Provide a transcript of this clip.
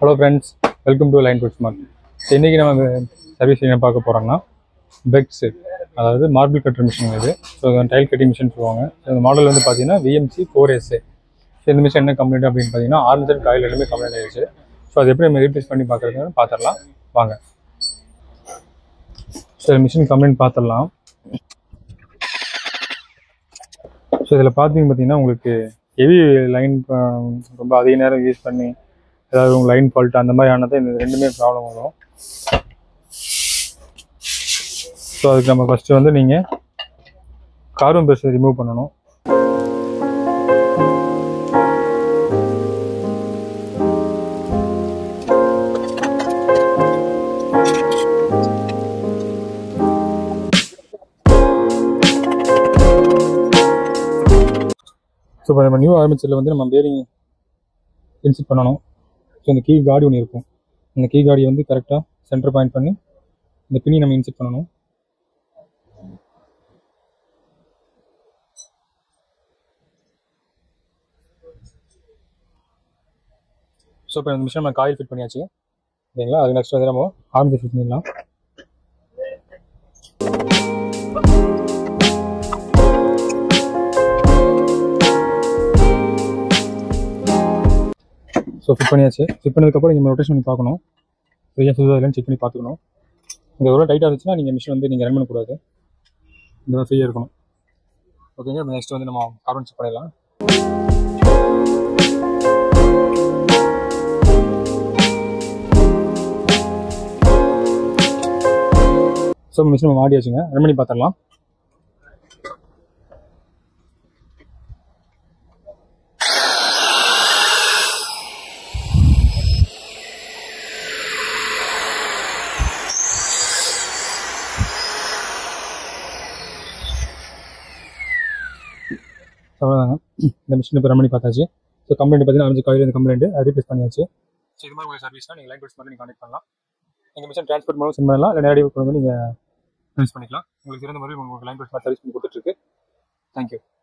hello friends welcome to line foot smart இன்றைக்கி நம்ம service என்ன பார்க்க போகிறோம்னா பெக்ஸ் அதாவது மார்பிள் கட்டர் மிஷின் இது ஸோ டைல் கட்டிங் மிஷின் சொல்லுவாங்க ஸோ இந்த மாடல் வந்து பார்த்தீங்கன்னா விஎம்சி ஃபோர் எஸ்ஏ ஸோ இந்த மிஷின் என்ன கம்ப்ளைண்ட் அப்படின்னு பார்த்தீங்கன்னா ஆர்மிசன் காயில் எல்லாமே கம்ப்ளைண்ட் ஆயிடுச்சு ஸோ அது எப்படி நம்ம ரீப்ளேஸ் பண்ணி பார்க்குறதுன்னு பார்த்துடலாம் வாங்க ஸோ மிஷின் கம்ப்ளைண்ட் பார்த்துடலாம் ஸோ இதில் பார்த்தீங்க பார்த்தீங்கன்னா உங்களுக்கு ஹெவி லைன் ரொம்ப அதிக நேரம் யூஸ் பண்ணி ஏதாவது உங்கள் லைன் ஃபால்ட் அந்த மாதிரி ஆனது இந்த ரெண்டுமே ப்ராப்ளம் வரும் ஸோ அதுக்கு நம்ம ஃபஸ்ட்டு வந்து நீங்கள் கார்பன் பிரஷ் ரிமூவ் பண்ணணும் ஸோ இப்போ நம்ம நியூ ஆரம்பிச்சதில் வந்து நம்ம பேரிங் இன்செட் பண்ணணும் ஸோ இந்த கீ காடி ஒன்று இருக்கும் இந்த கீ காடியை வந்து கரெக்டாக சென்டர் பாயிண்ட் பண்ணி இந்த பின்னி நம்ம இன்செட் பண்ணணும் ஸோ இப்போ இந்த மிஷின் நம்ம காயில் ஃபிட் பண்ணியாச்சு ஓகேங்களா அது நெக்ஸ்ட் வந்து நம்ம ஆரம்பிச்சு ஃபிட் பண்ணிடலாம் ஸோ ஃபிட் பண்ணியாச்சு ஃபிட் பண்ணதுக்கப்புறம் நீங்கள் ரொட்டேஷன் பண்ணி பார்க்கணும் சரியா சுதா இல்லைன்னு செக் பண்ணி பார்த்துக்கணும் இந்த எவ்வளோ டைட்டாக இருந்துச்சுன்னா நீங்கள் மிஷின் வந்து நீங்கள் ரன் பண்ணக்கூடாது இந்த ஃப்ரீயாக இருக்கணும் ஓகேங்க நெக்ஸ்ட் வந்து நம்ம கார்பன் செக் பண்ணிடலாம் ஸோ மிஷின் நம்ம மாட்டியாச்சுங்க ரன் பண்ணி பார்த்துடலாம் அவ்வளோதாங்க இந்த மிஷின் இப்போ ரன் பண்ணி பார்த்தாச்சு ஸோ கம்ப்ளைண்ட் பார்த்தீங்கன்னா அஞ்சு காயில் இந்த கம்ப்ளைண்ட் அது ரீப்ளேஸ் பண்ணியாச்சு ஸோ இது மாதிரி உங்களுக்கு சர்வீஸ்னா நீங்கள் லைன் கோட்ஸ் மட்டும் நீங்கள் கான்டெக்ட் பண்ணலாம் நீங்கள் மிஷின் ட்ரான்ஸ்போர்ட் மூலம் சென்ட் பண்ணலாம் இல்லை நேரடியாக கொண்டு வந்து நீங்கள் யூஸ் பண்ணிக்கலாம் உங்களுக்கு சிறந்த முறையில் உங்களுக்கு லைன் கோட்ஸ் சர்வீஸ் பண்ணி கொடுத்துட்ருக்கு தேங்க்யூ